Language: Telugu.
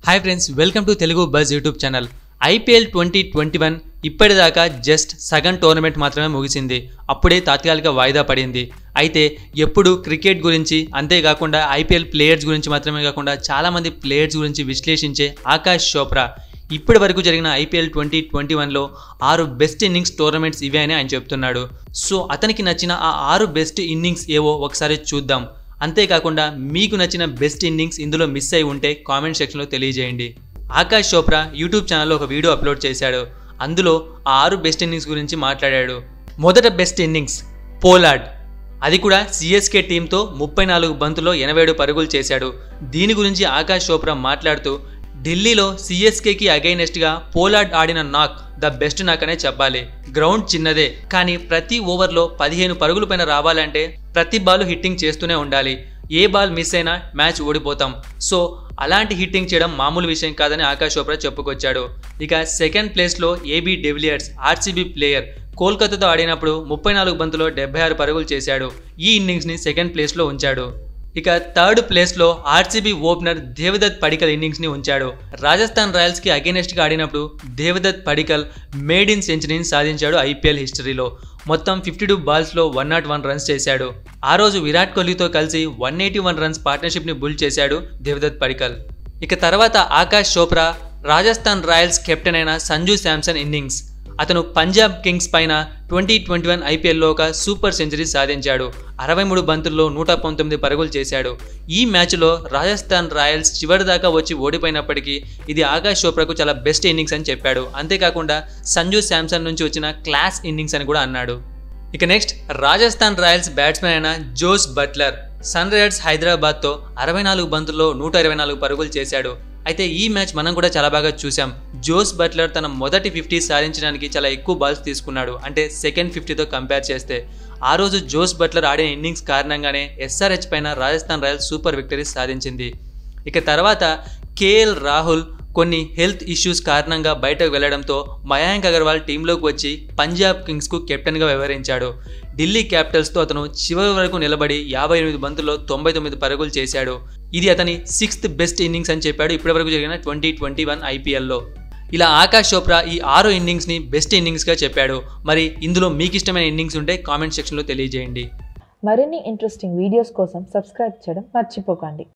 hi friends welcome to Telugu Buzz YouTube channel IPL twenty twenty one ఇప్పటిదాకా జస్ట్ సగం టోర్నమెంట్ మాత్రమే ముగిసింది అప్పుడే తాత్కాలిక వాయిదా పడింది అయితే ఎప్పుడు క్రికెట్ గురించి అంతేకాకుండా ఐపీఎల్ ప్లేయర్స్ గురించి మాత్రమే కాకుండా చాలామంది ప్లేయర్స్ గురించి విశ్లేషించే ఆకాష్ చోప్రా ఇప్పటి వరకు జరిగిన ఐపీఎల్ ట్వంటీ ట్వంటీ వన్లో ఆరు బెస్ట్ ఇన్నింగ్స్ టోర్నమెంట్స్ ఇవే అని ఆయన చెప్తున్నాడు సో అతనికి నచ్చిన ఆ ఆరు బెస్ట్ ఇన్నింగ్స్ ఏవో ఒకసారి చూద్దాం అంతేకాకుండా మీకు నచ్చిన బెస్ట్ ఇన్నింగ్స్ ఇందులో మిస్ అయి ఉంటే కామెంట్ సెక్షన్లో తెలియజేయండి ఆకాష్ చోప్రా యూట్యూబ్ ఛానల్లో ఒక వీడియో అప్లోడ్ చేశాడు అందులో ఆ ఆరు బెస్ట్ ఇన్నింగ్స్ గురించి మాట్లాడాడు మొదట బెస్ట్ ఇన్నింగ్స్ పోలార్డ్ అది కూడా సిఎస్కే టీంతో ముప్పై నాలుగు బంతుల్లో ఎనభై ఏడు పరుగులు చేశాడు దీని గురించి ఆకాష్ చోప్రా మాట్లాడుతూ ఢిల్లీలో సిఎస్కేకి అగైనెస్ట్గా పోలార్డ్ ఆడిన నాక్ ద బెస్ట్ నాక్ అనే చెప్పాలి గ్రౌండ్ చిన్నదే కానీ ప్రతి ఓవర్లో పదిహేను పరుగుల పైన రావాలంటే ప్రతి బాల్ హిట్టింగ్ చేస్తూనే ఉండాలి ఏ బాల్ మిస్ అయినా మ్యాచ్ ఓడిపోతాం సో అలాంటి హిట్టింగ్ చేయడం మామూలు విషయం కాదని ఆకాష్ చోప్రా చెప్పుకొచ్చాడు ఇక సెకండ్ ప్లేస్లో ఏబీ డెవిలియర్స్ ఆర్సీబీ ప్లేయర్ కోల్కతాతో ఆడినప్పుడు ముప్పై నాలుగు బంతులో డెబ్బై ఆరు పరుగులు చేశాడు ఈ ఇన్నింగ్స్ని సెకండ్ ప్లేస్లో ఉంచాడు ఇక థర్డ్ ప్లేస్లో ఆర్సీబీ ఓపెనర్ దేవదత్ పడికల్ ఇన్నింగ్స్ని ఉంచాడు రాజస్థాన్ రాయల్స్కి అగేనెస్ట్గా ఆడినప్పుడు దేవదత్ పడికల్ మేడ్ ఇన్ సెంచరీని సాధించాడు ఐపీఎల్ హిస్టరీలో మొత్తం ఫిఫ్టీ టూ బాల్స్లో వన్ నాట్ వన్ రన్స్ చేశాడు ఆ రోజు విరాట్ కోహ్లీతో కలిసి వన్ ఎయిటీ వన్ రన్స్ పార్ట్నర్షిప్ని బుల్ చేశాడు దేవదత్ పడికల్ ఇక తర్వాత ఆకాష్ చోప్రా రాజస్థాన్ రాయల్స్ కెప్టెన్ అయిన సంజు శాంసన్ ఇన్నింగ్స్ అతను పంజాబ్ కింగ్స్ పైన ట్వంటీ ట్వంటీ వన్ ఐపీఎల్లో ఒక సూపర్ సెంచరీ సాధించాడు అరవై మూడు బంతుల్లో నూట పంతొమ్మిది పరుగులు చేశాడు ఈ మ్యాచ్లో రాజస్థాన్ రాయల్స్ చివరిదాకా వచ్చి ఓడిపోయినప్పటికీ ఇది ఆకాష్ చోప్రాకు చాలా బెస్ట్ ఇన్నింగ్స్ అని చెప్పాడు అంతేకాకుండా సంజు శాంసన్ నుంచి వచ్చిన క్లాస్ ఇన్నింగ్స్ అని కూడా అన్నాడు ఇక నెక్స్ట్ రాజస్థాన్ రాయల్స్ బ్యాట్స్మెన్ అయిన జోస్ బట్లర్ సన్ రైజర్స్ హైదరాబాద్తో అరవై నాలుగు బంతుల్లో నూట ఇరవై నాలుగు పరుగులు చేశాడు అయితే ఈ మ్యాచ్ మనం కూడా చాలా బాగా చూసాం జోస్ బట్లర్ తన మొదటి ఫిఫ్టీ సాధించడానికి చాలా ఎక్కువ బాల్స్ తీసుకున్నాడు అంటే సెకండ్ ఫిఫ్టీతో కంపేర్ చేస్తే ఆ రోజు జోస్ బట్లర్ ఆడిన ఇన్నింగ్స్ కారణంగానే ఎస్ఆర్హెచ్ పైన రాజస్థాన్ రాయల్స్ సూపర్ విక్టరీ సాధించింది ఇక తర్వాత కేఎల్ రాహుల్ కొన్ని హెల్త్ ఇష్యూస్ కారణంగా బయటకు వెళ్లడంతో మయాంక్ అగర్వాల్ టీంలోకి వచ్చి పంజాబ్ కింగ్స్కు కెప్టెన్గా వ్యవహరించాడు ఢిల్లీ క్యాపిటల్స్తో అతను చివరి వరకు నిలబడి యాభై ఎనిమిది బంతుల్లో తొంభై తొమ్మిది పరుగులు చేశాడు ఇది అతని సిక్స్త్ బెస్ట్ ఇన్నింగ్స్ అని చెప్పాడు ఇప్పటివరకు జరిగిన ట్వంటీ ట్వంటీ వన్ ఐపీఎల్లో ఇలా ఆకాష్ చోప్రా ఈ ఆరు ఇన్నింగ్స్ని బెస్ట్ ఇన్నింగ్స్గా చెప్పాడు మరి ఇందులో మీకు ఇష్టమైన ఇన్నింగ్స్ ఉంటే కామెంట్ సెక్షన్లో తెలియజేయండి మరిన్ని ఇంట్రెస్టింగ్ వీడియోస్ కోసం సబ్స్క్రైబ్ చేయడం మర్చిపోకండి